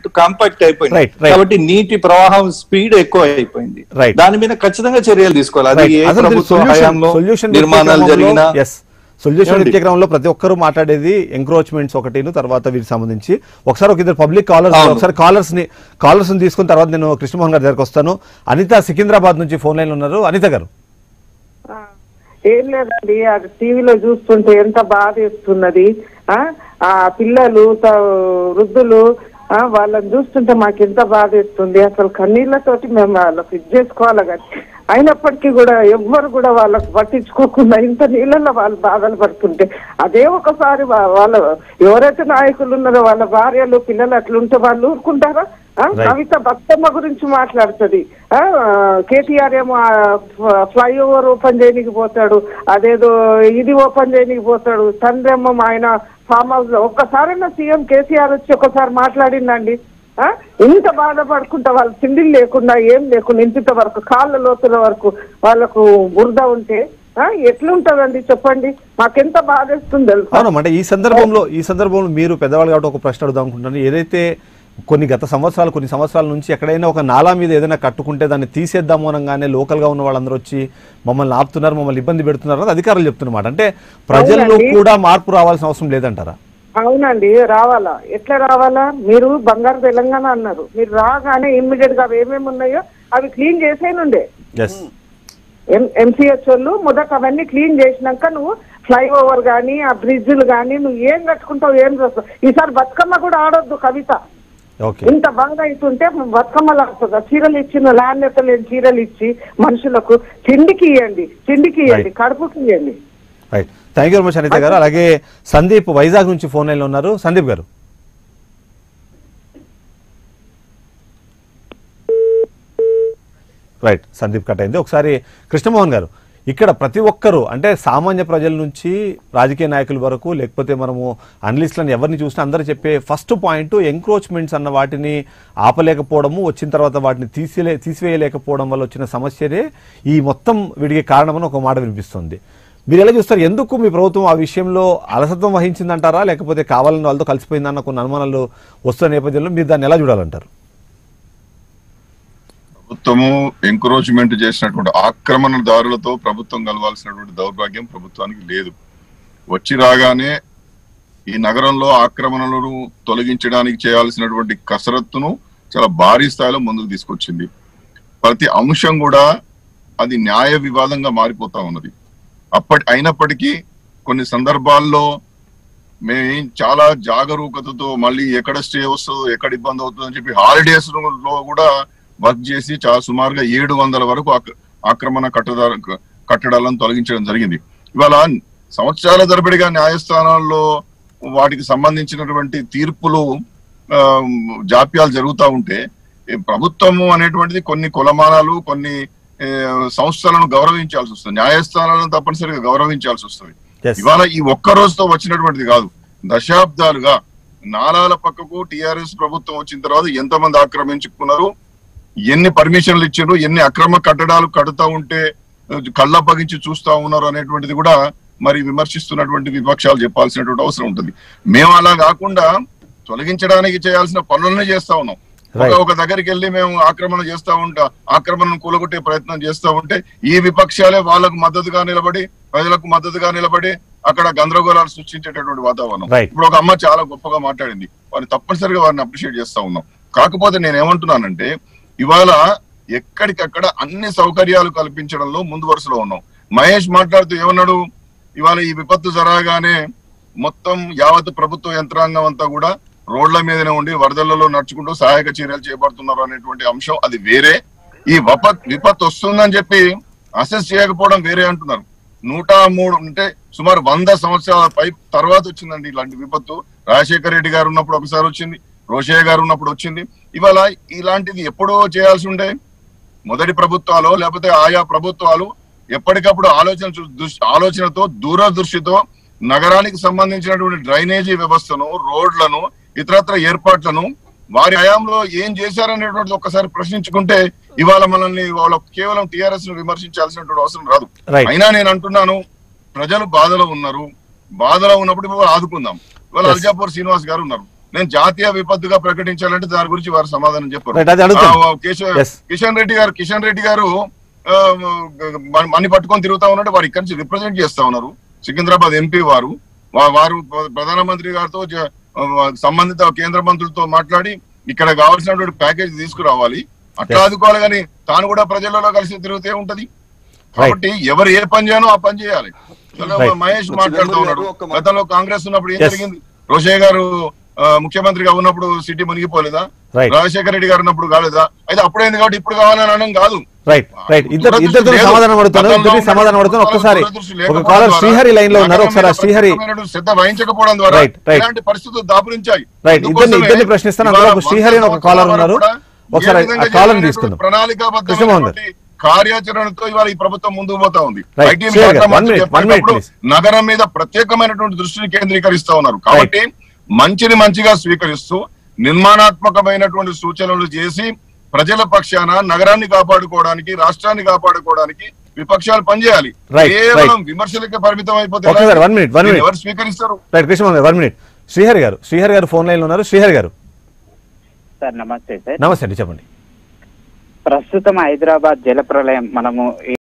Compact అయిపోయింది Right, right. కాబట్టి నీటి ప్రవాహం స్పీడ్ ఎక్కువ అయిపోయింది Right. దాని మీద ఖచ్చితంగా చర్యలు తీసుకోవాలి అది ఏ ప్రభుత్వ హయాంలో నిర్మాణాలు జరిగినా సొల్యూషన్ ఏమండి? నిత్యక్రమంలో ప్రతి ఒక్కరూ మాట్లాడేది ఎంక్రోచ్మెంట్స్ ఒకటిను తర్వాత వీటికి సంబంధించి ఒకసారి ఒక ఇద్దరు పబ్లిక్ కాలర్స్ అవును. ఒకసారి కాలర్స్ ని కాలర్స్ ని తీసుకున్న తర్వాత నేను కృష్ణమోహన్ గారి దగ్గరకు వస్తాను అనిత సికింద్రాబాద్ నుంచి ఫోన్ లైన్ ఉన్నారు అనిత గారు ఆ, ఏం లేదండి అది టీవీలో చూస్తుంటే ఎంత బాధ వేస్తున్నది ఆ ఆ పిల్లలు త- వృద్ధులు ఆ, వాళ్ళని చూస్తుంటే మాకు ఎంత బాధ వేస్తుంది అసలు కన్నీళ్లతోటి మేము వాళ్ళకి ఇది చేసుకోవాలి కానీ అయినప్పటికీ కూడా ఎవ్వరు కూడా వాళ్ళకు పట్టించుకోకుండా ఇంత నీళ్ళల్లో వాళ్ళు బాధలు పడుతుంటే అదే ఒకసారి వా- వాళ్ళ ఎవరైతే నాయకులు ఉన్నారో వాళ్ళ భార్యలు పిల్లలు అట్లుంటే వాళ్ళు ఊరుకుంటారా ఆ, Right. కవిత బతుకమ్మ గురించి మాట్లాడుతుంది ఆ, కేటీఆర్ ఏమో ఆ, ఫ- ఫ్లైఓవర్ ఓపెన్ చేయడానికి పోతాడు అదేదో ఇది ఓపెన్ చేయడానికి పోతాడు తండ్రి ఏమో ఆయన ఫామ్ హౌస్ లో ఒక్కసారైనా సీఎం కేసీఆర్ వచ్చి ఒకసారి మాట్లాడిందండి ఆ, ఇంత బాధపడుకుంటా వాళ్ళు తిండిలు లేకుండా ఏం లేకుండా ఇంత వరకు కాళ్ళ లోతుల వరకు వాళ్ళకు బురద ఉంటే ఆ, ఎట్లుంటదండి చెప్పండి మాకెంత బాధేస్తుంది తెలుసా అవును అంటే ఈ సందర్భంలో ఈ సందర్భంలో మీరు పెద్దవాళ్ళు కాబట్టి ఒక ప్రశ్న అడుగుదాం అనుకుంటున్నాను ఏదైతే కొన్ని గత సంవత్సరాలు కొన్ని సంవత్సరాల నుంచి ఎక్కడైనా ఒక నాలా మీద ఏదైనా కట్టుకుంటే దాన్ని తీసేద్దాము అనగానే లోకల్గా ఉన్న వాళ్ళందరూ వచ్చి మమ్మల్ని ఆపుతున్నారు మమ్మల్ని ఇబ్బంది పెడుతున్నారు అని అధికారులు చెప్తున్నమాట అంటే ప్రజల్లో అవునండి. కూడా మార్పు రావాల్సిన అవసరం లేదంటారా అవునండి రావాలా ఎట్లా రావాలా మీరు బంగారు తెలంగాణ అన్నారు మీరు రాగానే ఇమ్మీడియట్ గా అవి ఏమేమి ఉన్నాయో అవి క్లీన్ చేసేనుండే ఎస్ ఎంసీహెచ్ వాళ్ళు మొదట అవన్నీ క్లీన్ చేసినాక నువ్వు ఫ్లైఓవర్ కానీ ఆ బ్రిడ్జ్లు కానీ నువ్వు ఏం కట్టుకుంటావు ఏం చేస్తావు ఈసారి బతుకమ్మ కూడా ఆడొద్దు కవిత ఓకే ఇంత బాగా అవుతుంటే బతుకమ్మలు ఆడుతుందా చీరలు ఇచ్చిన నాణ్యత లేని చీరలు ఇచ్చి మనుషులకు తిండికి ఇవ్వండి తిండికి ఇవ్వండి Right. కడుపుకి ఇవ్వండి right thank you very much Anitha గారు అలాగే సందీప్ వైజాగ్ నుంచి ఫోన్ లైన్లో ఉన్నారు సందీప్ గారు రైట్ సందీప్ కట్ అయింది ఒకసారి కృష్ణమోహన్ గారు ఇక్కడ ప్రతి ఒక్కరూ అంటే సామాన్య ప్రజల నుంచి రాజకీయ నాయకుల వరకు లేకపోతే మనము అనలిస్ట్లను ఎవరిని చూసినా అందరూ చెప్పే ఫస్ట్ పాయింట్ ఎంక్రోచ్మెంట్స్ అన్న వాటిని ఆపలేకపోవడము వచ్చిన తర్వాత వాటిని తీసిలే తీసివేయలేకపోవడం వల్ల వచ్చిన సమస్యనే ఈ మొత్తం వీడికి కారణమని ఒక మాట వినిపిస్తుంది మీరు ఎలా చూస్తారు ఎందుకు మీ ప్రభుత్వం ఆ విషయంలో అలసత్వం వహించిందంటారా లేకపోతే కావాలని వాళ్ళతో కలిసిపోయిందన్న కొన్ని అనుమానాలు వస్తున్న నేపథ్యంలో మీరు దాన్ని ఎలా చూడాలంటారు ప్రభుత్వము ఎంకరేజ్మెంట్ చేసినటువంటి ఆక్రమణదారులతో ప్రభుత్వం కలవాల్సినటువంటి దౌర్భాగ్యం ప్రభుత్వానికి లేదు వచ్చి రాగానే ఈ నగరంలో ఆక్రమణలను తొలగించడానికి చేయాల్సినటువంటి కసరత్తును చాలా భారీ స్థాయిలో ముందుకు తీసుకొచ్చింది ప్రతి అంశం కూడా అది న్యాయ వివాదంగా మారిపోతా ఉన్నది అప్పటి అయినప్పటికీ కొన్ని సందర్భాల్లో మేము చాలా జాగరూకతతో మళ్ళీ ఎక్కడ స్టే వస్తుందో ఎక్కడ ఇబ్బంది అవుతుందో అని చెప్పి హాలిడేస్ లో కూడా వర్క్ చేసి చాలా సుమారుగా ఏడు వందల వరకు ఆక్- ఆక్రమణ కట్టడాల కట్టడాలను తొలగించడం జరిగింది ఇవాళ సంవత్సరాల తరబడిగా న్యాయస్థానాల్లో వాటికి సంబంధించినటువంటి తీర్పులు ఆ, జాప్యాలు జరుగుతూ ఉంటే ఈ ప్రభుత్వము అనేటువంటిది కొన్ని కులమానాలు కొన్ని ఏ, సంస్థలను గౌరవించాల్సి వస్తుంది న్యాయస్థానాలను తప్పనిసరిగా గౌరవించాల్సి వస్తుంది Yes. ఇవాళ ఈ ఒక్క రోజుతో వచ్చినటువంటిది కాదు దశాబ్దాలుగా నాలాల పక్కకు టిఆర్ఎస్ ప్రభుత్వం వచ్చిన తర్వాత ఎంతమంది ఆక్రమించుకున్నారు ఎన్ని పర్మిషన్లు ఇచ్చారు ఎన్ని అక్రమ కట్టడాలు కడుతూ ఉంటే కళ్ళప్పగించి చూస్తా ఉన్నారు అనేటువంటిది కూడా మరి విమర్శిస్తున్నటువంటి విపక్షాలు చెప్పాల్సినటువంటి అవసరం ఉంటుంది మేము అలా కాకుండా తొలగించడానికి చేయాల్సిన పనులనే చేస్తా ఉన్నాం ఒక Right. ఒక దగ్గరికి వెళ్ళి మేము ఆక్రమణ చేస్తా ఉంటా ఆక్రమణను కూలగొట్టే ప్రయత్నం చేస్తా ఉంటే ఈ విపక్షాలే వాళ్ళకు మద్దతుగా నిలబడి ప్రజలకు మద్దతుగా నిలబడి అక్కడ గందరగోళాలు సృష్టించేటటువంటి వాతావరణం Right. ఇప్పుడు ఒక అమ్మ చాలా గొప్పగా మాట్లాడింది వారిని తప్పనిసరిగా వారిని అప్రిషియేట్ చేస్తా ఉన్నాం కాకపోతే నేను ఏమంటున్నానంటే ఇవాళ ఎక్కడికక్కడ అన్ని సౌకర్యాలు కల్పించడంలో ముందు వరుసలో ఉన్నాం మహేష్ మాట్లాడుతూ ఏమన్నాడు ఇవాళ ఈ విపత్తు జరగగానే మొత్తం యావత్ ప్రభుత్వ యంత్రాంగం అంతా కూడా రోడ్ల మీదనే ఉండి వరదలలో నడుచుకుంటూ సహాయక చర్యలు చేపడుతున్నారు అనేటువంటి అంశం అది వేరే ఈ విపత్ విపత్తు వస్తుందని చెప్పి అసెస్ చేయకపోవడం వేరే అంటున్నారు నూట మూడు అంటే సుమారు వంద సంవత్సరాల పై తర్వాత వచ్చిందండి ఇలాంటి విపత్తు రాజశేఖర రెడ్డి గారు ఉన్నప్పుడు ఒకసారి వచ్చింది రోషయ్య గారు ఉన్నప్పుడు వచ్చింది ఇవాళ ఇలాంటిది ఎప్పుడో చేయాల్సి ఉండే మొదటి ప్రభుత్వాలు లేకపోతే ఆయా ప్రభుత్వాలు ఎప్పటికప్పుడు ఆలోచన చూ- దృష్టి- ఆలోచనతో దూరదృష్టితో నగరానికి సంబంధించినటువంటి డ్రైనేజీ వ్యవస్థను రోడ్లను ఇతరత్ర ఏర్పాట్లను వారి హయాంలో ఏం చేశారనేటువంటిది ఒక్కసారి ప్రశ్నించుకుంటే ఇవాళ మనల్ని వాళ్ళ కేవలం టిఆర్ఎస్ ను విమర్శించాల్సినటువంటి అవసరం రాదు Right. అయినా నేను అంటున్నాను ప్రజలు బాధలో ఉన్నారు బాధలో ఉన్నప్పుడు ఇవాళ ఆదుకుందాం ఇవాళ Yes. అల్జాపూర్ శ్రీనివాస్ గారు ఉన్నారు నేను జాతీయ విపత్తుగా ప్రకటించాలంటే దాని గురించి వారు సమాధానం చెప్పారు Right, అది అడుగుతాను. ఆ, కేశవ- Yes. కిషన్ రెడ్డి గారు కిషన్ రెడ్డి గారు ఆ, మన- మన్ని పట్టుకొని తిరుగుతా ఉన్నాడు వారు ఇక్కడి నుంచి రిప్రజెంట్ చేస్తా ఉన్నారు సికింద్రాబాద్ ఎంపీ వారు వా- వారు ప్రధానమంత్రి గారితో జ- ఆ, సంబంధిత కేంద్ర మంత్రులతో మాట్లాడి ఇక్కడ కావాల్సినటువంటి ప్యాకేజ్ తీసుకురావాలి అట్లా Yes. ఆదుకోవాలి కానీ తాను కూడా ప్రజలలో కలిసి తిరుగుతే ఉంటది కాబట్టి ఎవరు ఏ పని చేయనో ఆ పని చేయాలి చలో, Right. మహేష్ మాట్లాడుతూ ఉన్నాడు ఒక్క మాట. గతంలో కాంగ్రెస్ ఉన్నప్పుడు ఏం Yes. జరిగింది రోషయ్య గారు ఆ, ముఖ్యమంత్రిగా ఉన్నప్పుడు సిటీ మునిగిపోలేదా Right. రాజశేఖర రెడ్డి గారు ఉన్నప్పుడు కాలేదా అయితే అప్పుడైంది కాబట్టి ఇప్పుడు కావాలని అనడం కాదు రైట్ రైట్ ఇద్దరు దురదృష్టి ఇద్దరితో లేదు. సమాధానం అడుగుతాను గతంలో ఇద్దరికి సమాధానం అడుగుతాను ఉన్నటువంటి ఒక్కసారి దురదృష్టి ఒక లేకపోవడం కాలర్ ద్వారా, శ్రీహరి లైన్ లో ఉన్నారు నగరం ఒకసారి ఆ మీద శ్రీహరి ప్రత్యేకమైనటువంటి శ్రద్ధ వహించకపోవడం ద్వారా Right, right. ఇలాంటి పరిస్థితులు దాపురించాయి Right. అందుకోసమే ఇద్దరిని- ఇద్దరిని ప్రశ్నిస్తాను. అందులో ఒక ఇవాళ శ్రీహరి అని ఒక వంద caller సంవత్సరాల ఉన్నారు. వరకు కూడా ఒకసారి ఏ విధంగా ఆ caller ని చేయాలనేటువంటి తీసుకుందాం. ప్రణాళికాబద్ధమైనటువంటి కార్యాచరణతో ఇవాళ ఈ ప్రభుత్వం ముందుకు పోతా ఉంది Right. ఐటీ శ్రీహరి గారు, శాఖ one మంత్రి minute, one minute, చెప్పేటప్పుడు please. నగరం మీద ప్రత్యేకమైనటువంటి దృష్టిని కేంద్రీకరిస్తా ఉన్నారు కాబట్టి మంచిని మంచిగా స్వీకరిస్తూ నిర్మాణాత్మకమైనటువంటి సూచనలు చేసి ప్రజల పక్షాన నగరాన్ని కాపాడుకోవడానికి రాష్ట్రాన్ని కాపాడుకోవడానికి విపక్షాలు పనిచేయాలి Right, కేవలం right. విమర్శలకే పరిమితం అయిపోతే Okay, ఎలా? sir, one minute, one దీన్ని minute. ఎవరు స్వీకరిస్తారు రైట్ కృష్ణ గారు వన్ మినిట్ శ్రీహరి గారు శ్రీహరి గారు ఫోన్ లైన్ లో ఉన్నారు శ్రీహరి గారు సార్ నమస్తే సార్ నమస్తే అండి చెప్పండి ప్రస్తుతం హైదరాబాద్ జల ప్రళయం మనము